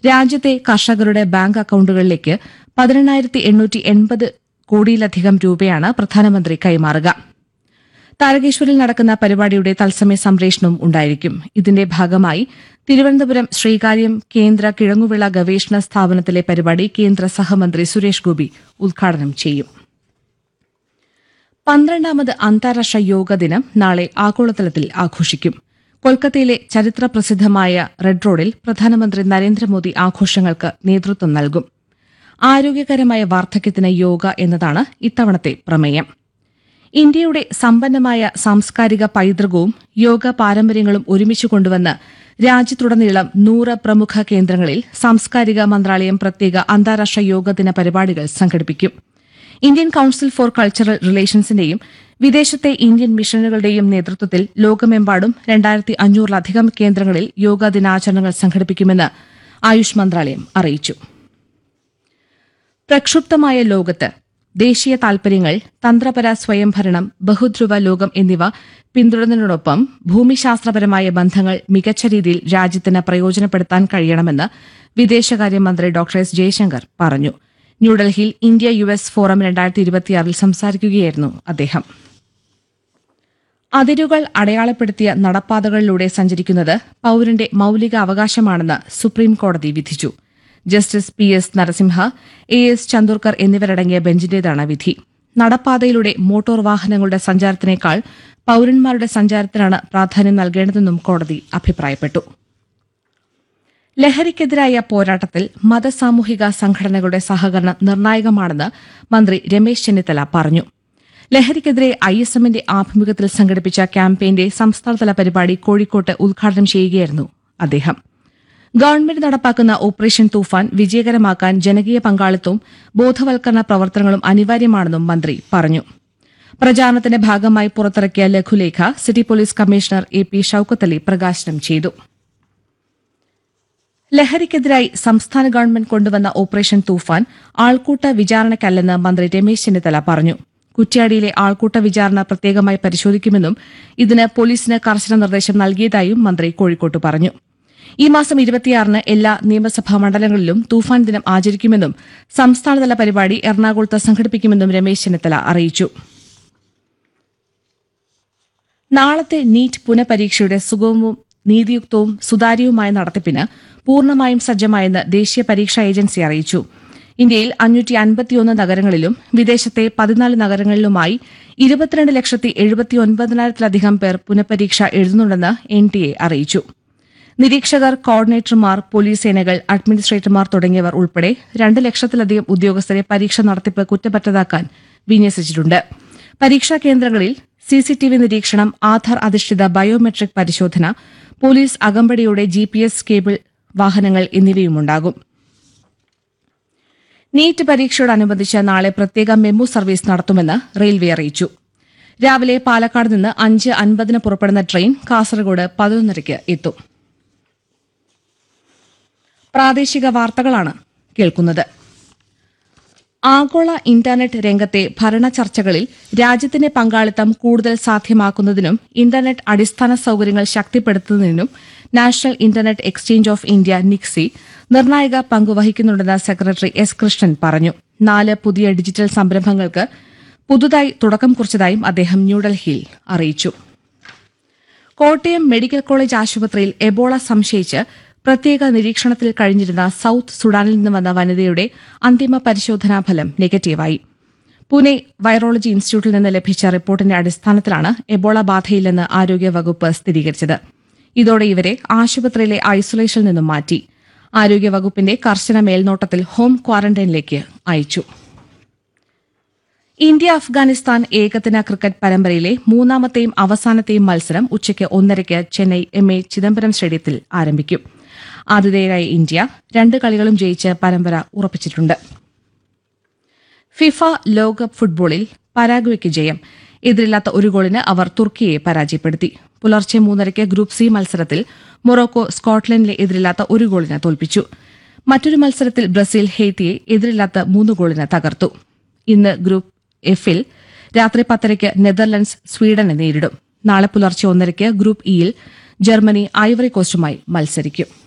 രാജ്യത്തെ കർഷകരുടെ ബാങ്ക് അക്കൌണ്ടുകളിലേക്ക് പതിനെണ്ണായിരത്തി എണ്ണൂറ്റി എൺപത് കോടിയിലധികം രൂപയാണ് പ്രധാനമന്ത്രി കൈമാറുക താരകേശ്വരിൽ നടക്കുന്ന പരിപാടിയുടെ തത്സമയ സംപ്രേഷണവും ഉണ്ടായിരിക്കും ഇതിന്റെ ഭാഗമായി തിരുവനന്തപുരം ശ്രീകാര്യം കേന്ദ്ര കിഴങ്ങുവിള ഗവേഷണ സ്ഥാപനത്തിലെ പരിപാടി കേന്ദ്ര സഹമന്ത്രി സുരേഷ് ഗോപി ഉദ്ഘാടനം ചെയ്യും പന്ത്രണ്ടാമത് അന്താരാഷ്ട്ര യോഗ ദിനം നാളെ ആഗോളതലത്തിൽ ആഘോഷിക്കും കൊൽക്കത്തയിലെ ചരിത്ര പ്രസിദ്ധമായ റെഡ് റോഡിൽ പ്രധാനമന്ത്രി നരേന്ദ്രമോദി ആഘോഷങ്ങൾക്ക് നേതൃത്വം നൽകും ആരോഗ്യകരമായ വാർദ്ധക്യത്തിന് യോഗ എന്നതാണ് ഇത്തവണത്തെ പ്രമേയം ഇന്ത്യയുടെ സമ്പന്നമായ സാംസ്കാരിക പൈതൃകവും യോഗ പാരമ്പര്യങ്ങളും ഒരുമിച്ച് കൊണ്ടുവന്ന് രാജ്യത്തുടനീളം നൂറ് പ്രമുഖ കേന്ദ്രങ്ങളിൽ സാംസ്കാരിക മന്ത്രാലയം പ്രത്യേക അന്താരാഷ്ട്ര യോഗ ദിന പരിപാടികൾ സംഘടിപ്പിക്കും ഇന്ത്യൻ കൌൺസിൽ ഫോർ കൾച്ചറൽ റിലേഷൻസിന്റെയും വിദേശത്തെ ഇന്ത്യൻ മിഷനുകളുടെയും നേതൃത്വത്തിൽ ലോകമെമ്പാടും രണ്ടായിരത്തി അഞ്ഞൂറിലധികം കേന്ദ്രങ്ങളിൽ യോഗാ ദിനാചരണങ്ങൾ സംഘടിപ്പിക്കുമെന്ന് ആയുഷ് മന്ത്രാലയം അറിയിച്ചു പ്രക്ഷുബ്ധമായ ലോകത്ത് ദേശീയ താൽപര്യങ്ങൾ തന്ത്രപര സ്വയംഭരണം ബഹുധ്രുവ ലോകം എന്നിവ പിന്തുടരുന്നതിനോടൊപ്പം ഭൂമിശാസ്ത്രപരമായ ബന്ധങ്ങൾ മികച്ച രീതിയിൽ രാജ്യത്തിന് പ്രയോജനപ്പെടുത്താൻ കഴിയണമെന്ന് വിദേശകാര്യമന്ത്രി ഡോക്ടർ എസ് ജയശങ്കർ പറഞ്ഞു ന്യൂഡൽഹിയിൽ ഇന്ത്യ യു എസ് ഫോറം രണ്ടായിരത്തി ഇരുപത്തിയാറിൽ സംസാരിക്കുകയായിരുന്നു അദ്ദേഹം അതിരുകൾ അടയാളപ്പെടുത്തിയ നടപ്പാതകളിലൂടെ സഞ്ചരിക്കുന്നത് പൌരന്റെ മൌലിക അവകാശമാണെന്ന് സുപ്രീംകോടതി വിധിച്ചു justice P S Narasimha A S Chandurkar എന്നിവരടങ്ങിയ ബെഞ്ചിന്റേതാണ് വിധി നടപ്പാതയിലൂടെ മോട്ടോർ വാഹനങ്ങളുടെ സഞ്ചാരത്തിനേക്കാൾ പൌരന്മാരുടെ സഞ്ചാരത്തിനാണ് പ്രാധാന്യം നൽകേണ്ടതെന്നും കോടതി അഭിപ്രായപ്പെട്ടു ലഹരിക്കെതിരായ പോരാട്ടത്തിൽ മതസാമൂഹിക സംഘടനകളുടെ സഹകരണം നിർണായകമാണെന്ന് മന്ത്രി രമേശ് ചെന്നിത്തല പറഞ്ഞു ലഹരിക്കെതിരെ ഐ എസ് എമ്മിന്റെ ആഭിമുഖ്യത്തിൽ സംഘടിപ്പിച്ച ക്യാമ്പയിന്റെ സംസ്ഥാനതല പരിപാടി കോഴിക്കോട്ട് ഉദ്ഘാടനം ചെയ്യുകയായിരുന്നു അദ്ദേഹം ഗവൺമെന്റ് നടപ്പാക്കുന്ന ഓപ്പറേഷൻ തൂഫാൻ വിജയകരമാക്കാൻ ജനകീയ പങ്കാളിത്തവും ബോധവൽക്കരണ പ്രവർത്തനങ്ങളും അനിവാര്യമാണെന്നും മന്ത്രി പറഞ്ഞു പ്രചാരണത്തിന്റെ ഭാഗമായി പുറത്തിറക്കിയ ലഘുലേഖ city police commissioner A P Shoukathali പ്രകാശനം ചെയ്തു ലഹരിക്കെതിരായി സംസ്ഥാന ഗവൺമെന്റ് കൊണ്ടുവന്ന ഓപ്പറേഷൻ തൂഫാൻ ആൾക്കൂട്ട വിചാരണയ്ക്കല്ലെന്ന് മന്ത്രി രമേശ് ചെന്നിത്തല പറഞ്ഞു കുറ്റ്യാടിയിലെ ആൾക്കൂട്ട വിചാരണ പ്രത്യേകമായി പരിശോധിക്കുമെന്നും ഇതിന് പോലീസിന് കർശന നിർദ്ദേശം നൽകിയതായും മന്ത്രി കോഴിക്കോട്ട് പറഞ്ഞു ഈ മാസം ഇരുപത്തിയാറിന് എല്ലാ നിയമസഭാ മണ്ഡലങ്ങളിലും തൂഫാൻ ദിനം ആചരിക്കുമെന്നും സംസ്ഥാനതല പരിപാടി എറണാകുളത്ത് സംഘടിപ്പിക്കുമെന്നും രമേശ് ചെന്നിത്തല അറിയിച്ചു നാളത്തെ നീറ്റ് പുനഃപരീക്ഷയുടെ സുഗമവും നീതിയുക്തവും സുതാര്യവുമായ നടത്തിപ്പിന് പൂർണ്ണമായും സജ്ജമായെന്ന് ദേശീയ പരീക്ഷാ ഏജൻസി അറിയിച്ചു ഇന്ത്യയിൽ അഞ്ഞൂറ്റി അൻപത്തിയൊന്ന് നഗരങ്ങളിലും വിദേശത്തെ പതിനാല് നഗരങ്ങളിലുമായി ഇരുപത്തിരണ്ട് ലക്ഷത്തി എഴുപത്തിയൊൻപതിനായിരത്തിലധികം പേർ പുനഃപരീക്ഷ എഴുതുന്നുണ്ടെന്ന് എൻ ടി എ അറിയിച്ചു നിരീക്ഷകർ കോർഡിനേറ്റർമാർ പോലീസ് സേനകൾ അഡ്മിനിസ്ട്രേറ്റർമാർ തുടങ്ങിയവർ ഉൾപ്പെടെ രണ്ട് ലക്ഷത്തിലധികം ഉദ്യോഗസ്ഥരെ പരീക്ഷ നടത്തിപ്പ് കുറ്റപറ്റതാക്കാൻ വിന്യസിച്ചിട്ടുണ്ട് പരീക്ഷാ കേന്ദ്രങ്ങളിൽ സിസിടിവി നിരീക്ഷണം ആധാർ അധിഷ്ഠിത ബയോമെട്രിക് പരിശോധന പോലീസ് അകമ്പടിയോടെ ജിപിഎസ് കേബിൾ വാഹനങ്ങൾ എന്നിവയുമുണ്ടാകും നീറ്റ് പരീക്ഷയോടനുബന്ധിച്ച് നാളെ പ്രത്യേക മെമു സർവീസ് നടത്തുമെന്ന് റെയിൽവേ അറിയിച്ചു രാവിലെ പാലക്കാട് നിന്ന് അഞ്ച് അൻപതിന് പുറപ്പെടുന്ന ട്രെയിൻ കാസർഗോഡ് പതിനൊന്നരയ്ക്ക് എത്തും പ്രാദേശിക വാർത്തകളാണ് കേൾക്കുന്നത് ആഗോള ഇന്റർനെറ്റ് രംഗത്തെ ഭരണ ചർച്ചകളിൽ രാജ്യത്തിന്റെ പങ്കാളിത്തം കൂടുതൽ സാധ്യമാക്കുന്നതിനും ഇന്റർനെറ്റ് അടിസ്ഥാന സൌകര്യങ്ങൾ ശക്തിപ്പെടുത്തുന്നതിനും national internet exchange of India NIXI നിർണായക പങ്കുവഹിക്കുന്നുണ്ടെന്ന് സെക്രട്ടറി എസ് കൃഷ്ണൻ പറഞ്ഞു നാല് പുതിയ ഡിജിറ്റൽ സംരംഭങ്ങൾക്ക് പുതുതായി തുടക്കം കുറിച്ചതായും അദ്ദേഹം ന്യൂഡൽഹിയിൽ അറിയിച്ചു കോട്ടയം മെഡിക്കൽ കോളേജ് ആശുപത്രിയിൽ എബോള സംശയിച്ച് പ്രത്യേക നിരീക്ഷണത്തിൽ കഴിഞ്ഞിരുന്ന സൌത്ത് സുഡാനിൽ നിന്ന് വന്ന വനിതയുടെ അന്തിമ പരിശോധനാ ഫലം നെഗറ്റീവായി പൂനെ വൈറോളജി ഇൻസ്റ്റിറ്റ്യൂട്ടിൽ നിന്ന് ലഭിച്ച റിപ്പോർട്ടിന്റെ അടിസ്ഥാനത്തിലാണ് എബോള ബാധയില്ലെന്ന് ആരോഗ്യവകുപ്പ് സ്ഥിരീകരിച്ചത് ഇതോടെ ഇവരെ ആശുപത്രിയിലെ ഐസൊലേഷനിൽ നിന്നും മാറ്റി ആരോഗ്യവകുപ്പിന്റെ കർശന മേൽനോട്ടത്തിൽ ഹോം ക്വാറന്റൈനിലേക്ക് അയച്ചു ഇന്ത്യ അഫ്ഗാനിസ്ഥാൻ ഏകദിന ക്രിക്കറ്റ് പരമ്പരയിലെ മൂന്നാമത്തെയും അവസാനത്തെയും മത്സരം ഉച്ചയ്ക്ക് ഒന്നരയ്ക്ക് ചെന്നൈ എം എ ചിദംബരം സ്റ്റേഡിയത്തിൽ ആരംഭിക്കും ആതിഥേയരായ ഇന്ത്യ രണ്ട് കളികളും ജയിച്ച് പരമ്പര ഉറപ്പിച്ചിട്ടുണ്ട് ഫിഫ ലോകകപ്പ് ഫുട്ബോളിൽ പരാഗ്വയ്ക്ക് ജയം എതിരില്ലാത്ത ഒരു ഗോളിന് അവർ തുർക്കിയെ പരാജയപ്പെടുത്തി പുലർച്ചെ മൂന്നരയ്ക്ക് ഗ്രൂപ്പ് സി മത്സരത്തിൽ മൊറോക്കോ സ്കോട്ട്ലൻഡിലെ എതിരില്ലാത്ത ഒരു ഗോളിന് തോൽപ്പിച്ചു മറ്റൊരു മത്സരത്തിൽ ബ്രസീൽ ഹെയ്ത്തിയെ എതിരില്ലാത്ത മൂന്ന് ഗോളിന് തകർത്തു ഇന്ന് ഗ്രൂപ്പ് എഫിൽ രാത്രി പത്തരയ്ക്ക് നെതർലൻഡ്സ് സ്വീഡനെ നേരിടും നാളെ പുലർച്ചെ ഒന്നരയ്ക്ക് ഗ്രൂപ്പ് ഇയിൽ ജർമ്മനി ഐവറി കോസ്റ്റുമായി മത്സരിക്കും